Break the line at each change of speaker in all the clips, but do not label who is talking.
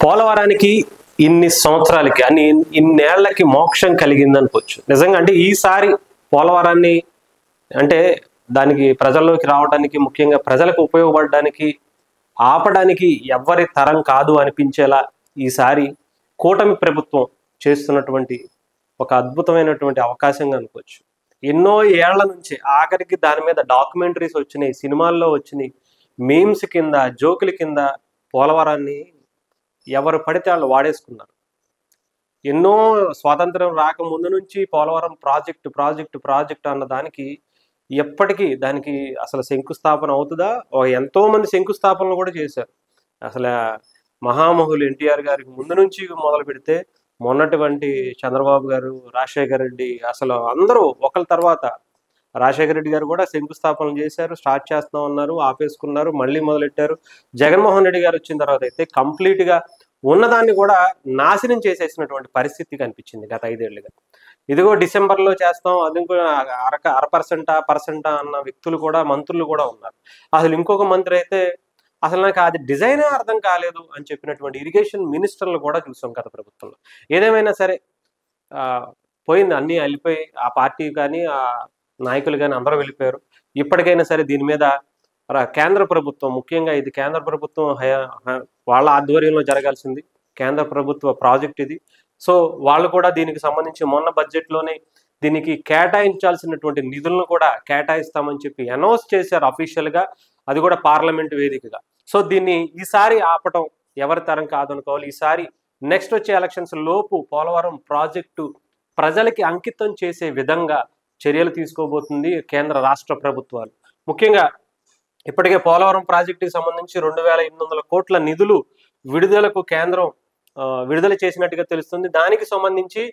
పోలవరానికి ఇన్ని సంవత్సరాలకి అన్ని ఇన్నేళ్లకి మోక్షం కలిగింది అనుకోవచ్చు నిజంగా అంటే ఈసారి పోలవరాన్ని అంటే దానికి ప్రజల్లోకి రావడానికి ముఖ్యంగా ప్రజలకు ఉపయోగపడడానికి ఆపడానికి ఎవ్వరి తరం కాదు అనిపించేలా ఈసారి కూటమి ప్రభుత్వం చేస్తున్నటువంటి ఒక అద్భుతమైనటువంటి అవకాశంగా అనుకోవచ్చు ఎన్నో ఏళ్ల నుంచి ఆఖరికి దాని మీద డాక్యుమెంటరీస్ వచ్చినాయి సినిమాల్లో వచ్చినాయి మీమ్స్ కింద జోకుల కింద పోలవరాన్ని ఎవరు పడితే వాళ్ళు వాడేసుకున్నారు ఎన్నో స్వాతంత్రం రాకముందు నుంచి పోలవరం ప్రాజెక్టు ప్రాజెక్టు ప్రాజెక్టు అన్న దానికి ఎప్పటికీ దానికి అసలు శంకుస్థాపన అవుతుందా ఓ ఎంతో మంది శంకుస్థాపనలు కూడా చేశారు అసలు మహామహులు ఎన్టీఆర్ గారికి ముందు నుంచి మొదలు పెడితే మొన్నటువంటి చంద్రబాబు గారు రాజశేఖర రెడ్డి అసలు అందరూ ఒకరి తర్వాత రాజశేఖర రెడ్డి గారు కూడా శంకుస్థాపన చేశారు స్టార్ట్ చేస్తాం అన్నారు ఆపేసుకున్నారు మళ్ళీ మొదలెట్టారు జగన్మోహన్ రెడ్డి గారు వచ్చిన తర్వాత అయితే కంప్లీట్ గా ఉన్నదాన్ని కూడా నాశనం చేసేసినటువంటి పరిస్థితి కనిపించింది గత ఐదేళ్లుగా ఇదిగో డిసెంబర్లో చేస్తాం అది ఇంకో అరక అర పర్సెంటా పర్సెంటా అన్న వ్యక్తులు కూడా మంత్రులు కూడా ఉన్నారు అసలు ఇంకొక మంత్రి అయితే అసలు నాకు అది డిజైనే అర్థం కాలేదు అని చెప్పినటువంటి ఇరిగేషన్ మినిస్టర్లు కూడా చూసాం గత ప్రభుత్వంలో ఏదేమైనా సరే ఆ, పోయింది అన్నీ వెళ్ళిపోయి ఆ పార్టీ కానీ ఆ నాయకులు కానీ అందరూ వెళ్ళిపోయారు ఇప్పటికైనా సరే దీని మీద ర- కేంద్ర ప్రభుత్వం ముఖ్యంగా ఇది కేంద్ర ప్రభుత్వం హయా- హ- వాళ్ళ ఆధ్వర్యంలో జరగాల్సింది కేంద్ర ప్రభుత్వ ప్రాజెక్ట్ ఇది సో వాళ్ళు కూడా దీనికి సంబంధించి మొన్న బడ్జెట్లోనే దీనికి కేటాయించాల్సినటువంటి నిధులను కూడా కేటాయిస్తామని చెప్పి అనౌన్స్ చేశారు అఫీషియల్ గా అది కూడా పార్లమెంట్ వేదికగా సో దీన్ని ఈసారి ఆపటం ఎవరి తరం కాదనుకోవాలి ఈసారి నెక్స్ట్ వచ్చే ఎలక్షన్స్ లోపు పోలవరం ప్రాజెక్టు ప్రజలకి అంకితం చేసే విధంగా చర్యలు తీసుకోబోతుంది కేంద్ర రాష్ట్ర ప్రభుత్వాలు ముఖ్యంగా ఇప్పటికే పోలవరం ప్రాజెక్టుకి సంబంధించి రెండు వేల ఎనిమిది వందల కోట్ల నిధులు విడుదలకు కేంద్రం ఆ, విడుదల చేసినట్టుగా తెలుస్తుంది దానికి సంబంధించి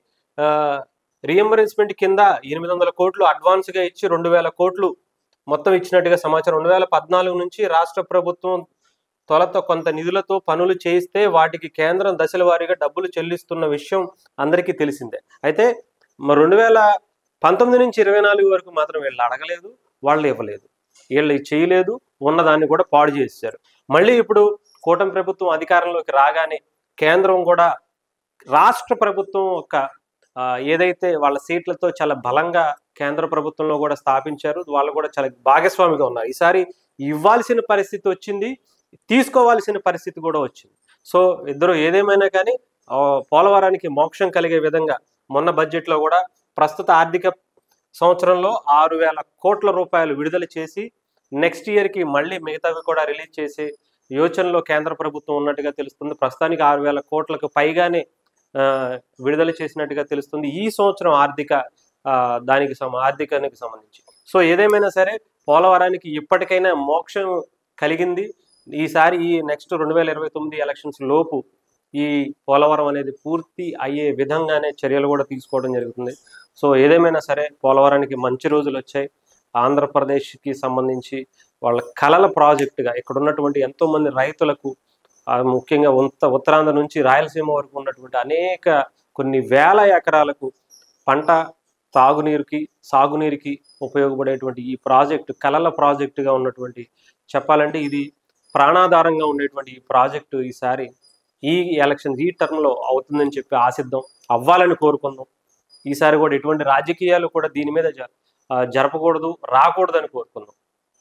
రియంబర్స్మెంట్ కింద ఎనిమిది వందల కోట్లు అడ్వాన్స్ గా ఇచ్చి రెండు వేల కోట్లు మొత్తం ఇచ్చినట్టుగా సమాచారం రెండు వేల పద్నాలుగు నుంచి రాష్ట్ర ప్రభుత్వం తొలత కొంత నిధులతో పనులు చేయిస్తే వాటికి కేంద్రం దశల వారీగా డబ్బులు చెల్లిస్తున్న విషయం అందరికీ తెలిసిందే అయితే మరి రెండు వేల పంతొమ్మిది నుంచి ఇరవై నాలుగు వరకు మాత్రం వీళ్ళు అడగలేదు వాళ్ళు ఇవ్వలేదు వీళ్ళు చేయలేదు ఉన్నదాన్ని కూడా పాడు చేశారు మళ్ళీ ఇప్పుడు కూటమి ప్రభుత్వం అధికారంలోకి రాగానే కేంద్రం కూడా రాష్ట్ర ప్రభుత్వం ఒక ఆ, ఏదైతే వాళ్ళ సీట్లతో చాలా బలంగా కేంద్ర ప్రభుత్వంలో కూడా స్థాపించారు వాళ్ళు కూడా చాలా భాగస్వామిగా ఉన్నారు ఈసారి ఇవ్వాల్సిన పరిస్థితి వచ్చింది తీసుకోవాల్సిన పరిస్థితి కూడా వచ్చింది సో ఇద్దరు ఏదేమైనా కానీ ఆ, పోలవరానికి మోక్షం కలిగే విధంగా మొన్న బడ్జెట్లో కూడా ప్రస్తుత ఆర్థిక సంవత్సరంలో ఆరు వేల కోట్ల రూపాయలు విడుదల చేసి నెక్స్ట్ ఇయర్కి మళ్ళీ మిగతావి కూడా రిలీజ్ చేసే యోచనలో కేంద్ర ప్రభుత్వం ఉన్నట్టుగా తెలుస్తుంది ప్రస్తుతానికి ఆరు వేల కోట్లకు పైగానే ఆ, విడుదల చేసినట్టుగా తెలుస్తుంది ఈ సంవత్సరం ఆర్థిక ఆ, దానికి సమ ఆర్థికానికి సంబంధించి సో ఏదేమైనా సరే పోలవరానికి ఇప్పటికైనా మోక్షం కలిగింది ఈసారి ఈ నెక్స్ట్ రెండు వేల ఇరవై తొమ్మిది ఎలక్షన్స్ లోపు ఈ పోలవరం అనేది పూర్తి అయ్యే విధంగానే చర్యలు కూడా తీసుకోవడం జరుగుతుంది సో ఏదేమైనా సరే పోలవరానికి మంచి రోజులు వచ్చాయి ఆంధ్రప్రదేశ్కి సంబంధించి వాళ్ళ కలల ప్రాజెక్టుగా ఇక్కడ ఉన్నటువంటి ఎంతో మంది రైతులకు ఆ, ముఖ్యంగా ఉత్త ఉత్తరాంధ్ర నుంచి రాయలసీమ వరకు ఉన్నటువంటి అనేక కొన్ని వేల ఎకరాలకు పంట తాగునీరుకి సాగునీరుకి ఉపయోగపడేటువంటి ఈ ప్రాజెక్టు కలల ప్రాజెక్టుగా ఉన్నటువంటి చెప్పాలంటే ఇది ప్రాణాధారంగా ఉండేటువంటి ఈ ప్రాజెక్టు ఈసారి ఈ ఎలక్షన్ ఈ టర్మ్లో అవుతుందని చెప్పి ఆశిద్దాం అవ్వాలని కోరుకుందాం ఈసారి కూడా ఎటువంటి రాజకీయాలు కూడా దీని మీద జ- ఆ, జరపకూడదు రాకూడదని కోరుకుందాం